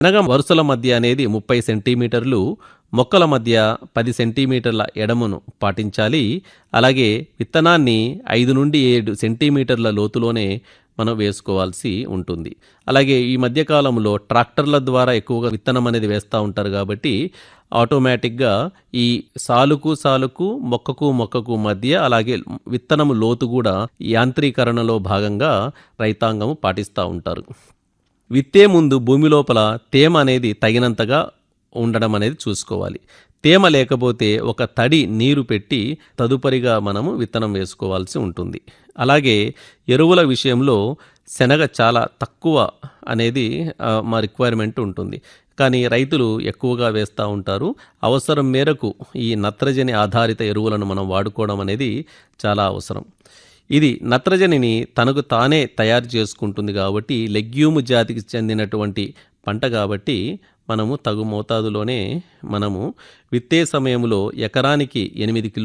శనగ వరుసల మధ్య అనేది ముప్పై సెంటీమీటర్లు మొక్కల మధ్య పది సెంటీమీటర్ల ఎడమును పాటించాలి అలాగే విత్తనాన్ని ఐదు నుండి ఏడు సెంటీమీటర్ల లోతులోనే మనం వేసుకోవాల్సి ఉంటుంది అలాగే ఈ మధ్యకాలంలో ట్రాక్టర్ల ద్వారా ఎక్కువగా విత్తనం అనేది వేస్తూ ఉంటారు కాబట్టి ఆటోమేటిక్గా ఈ సాలుకు సాలుకు మొక్కకు మొక్కకు మధ్య అలాగే విత్తనము లోతు కూడా యాంత్రీకరణలో భాగంగా రైతాంగం పాటిస్తూ ఉంటారు విత్తే ముందు భూమి లోపల తేమ అనేది తగినంతగా ఉండడం అనేది చూసుకోవాలి తేమ లేకపోతే ఒక తడి నీరు పెట్టి తదుపరిగా మనము విత్తనం వేసుకోవాల్సి ఉంటుంది అలాగే ఎరువుల విషయంలో శనగ చాలా తక్కువ అనేది ఆ, మా రిక్వైర్మెంట్ ఉంటుంది కానీ రైతులు ఎక్కువగా వేస్తూ ఉంటారు అవసరం మేరకు ఈ నత్రజని ఆధారిత ఎరువులను మనం వాడుకోవడం అనేది చాలా అవసరం ఇది నత్రజనిని తనకు తానే తయారు చేసుకుంటుంది కాబట్టి లెగ్యూమ్ జాతికి చెందినటువంటి పంట కాబట్టి మనము తగు మోతాదులోనే మనము విత్తే సమయంలో ఎకరానికి ఎనిమిది కిలో